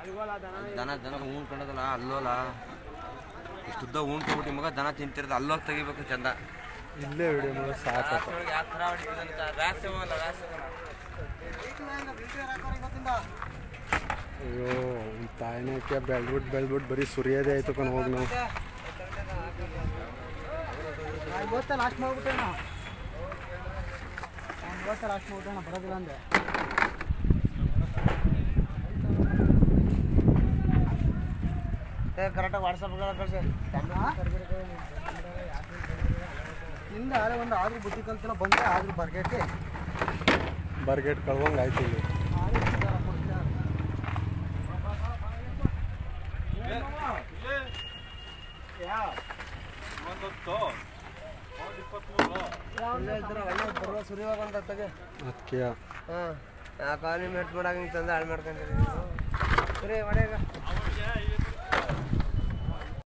ದನ ದನ ಉಣ್ಕೊಂಡದಲ್ಲ ಅಲ್ಲೋಲ ಇಷ್ಟುದ್ದ ಉಣ್ಕೊಬಿಟ್ಟು ಮಗ ದನ ತಿಂತಿರೋದು ಅಲ್ಲೋಗಿ ತೆಗಿಬೇಕು ಚಂದ ಇಲ್ಲೇ ವಿಡಿಯೋ ಮಾಡಿ ಸಾಕಪ್ಪ ಯಾವ ಥರ ಹೊಡಿತದಂತ ರಾಸೆ ಹೋಗಲ್ಲ ರಾಸೆ ಹೋಗಲ್ಲ ಅಯ್ಯೋ ಅವ್ನ್ ತಾಯಿನಕ್ಕೆ ಬೆಳ್ಬಿಟ್ಟು ಬೆಳ್ಬಿಟ್ಟು ಬರೀ ಸುರಿಯೋದೇ ಆಯ್ತು ಕಣ್ ಹೋಗಿ ನಾವು ಇವತ್ತ ಲಾಸ್ಟ್ ಮಾಡ್ಬಿಟ್ಟೇನ ಇವತ್ತ ಲಾಸ್ಟ್ ಮಾಡ್ಬಿಟ್ಟೇನ ಬರೋದಿಲ್ಲ ಅಂದೆ ಕರೆಕ್ಟಾಗಿ ವಾಟ್ಸಪ್ಗಳ ಕಳಿಸಿ ಹಿಂದೆ ಆಳೆ ಒಂದು ಆದ್ರೂ ಬುದ್ಧಿ ಕಲ್ತಿಲ್ಲ ಬಂದೆ ಆದ್ರೂ ಬರ್ಗೇಟಿ ಬರ್ಗೇಟ್ ಕಳ್ವಂಗೆ ಆಯ್ತು ಇಲ್ಲಿ ಬರುವ ಸುರಿಯುವಾಗ ಅಂತ ತಗೆ ಅದಕ್ಕೆ ಹಾಂ ಆ ಕಾಲನಿ ಮೆಟ್ ಮಾಡಾಗ ತಂದು ಹಾಳು ಮಾಡ್ಕೊಂಡಿರಿ ಸುರಿ ಮನೆಯಾಗ